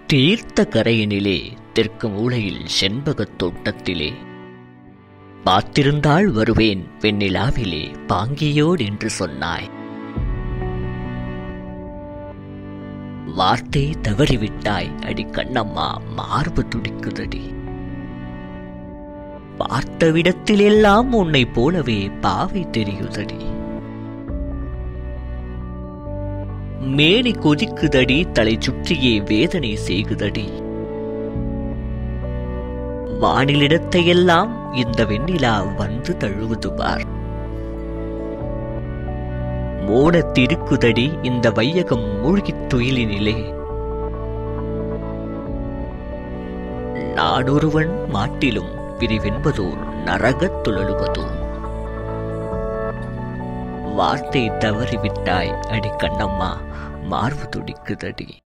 தீர்த்த கரையினிலே தெற்கு மூலையில் செண்பகத் தோட்டத்திலே பார்த்திருந்தாள் வருவேன் வெண்ணிலாவிலே பாங்கியோடு என்று சொன்னாய் வார்த்தை தவறிவிட்டாய் அடி கண்ணம்மா மார்பு துடிக்குதடி பார்த்த விடத்திலெல்லாம் உன்னை போலவே பாவை தெரியுதடி மேனி கொதிக்குதடி தலை சுற்றியே வேதனை செய்குதடி வானிலிடத்தையெல்லாம் இந்த வெண்ணிலா வந்து தழுவுது பார் மோனத்திருக்குதடி இந்த வையகம் மூழ்கித் துயிலினிலே நானொருவன் மாட்டிலும் பிரிவென்பதோர் நரகத் துழலுவதோ வார்த்தை தவறிவிட்டாய் அடி கண்ணம்மா மார்பு துடிக்குதடி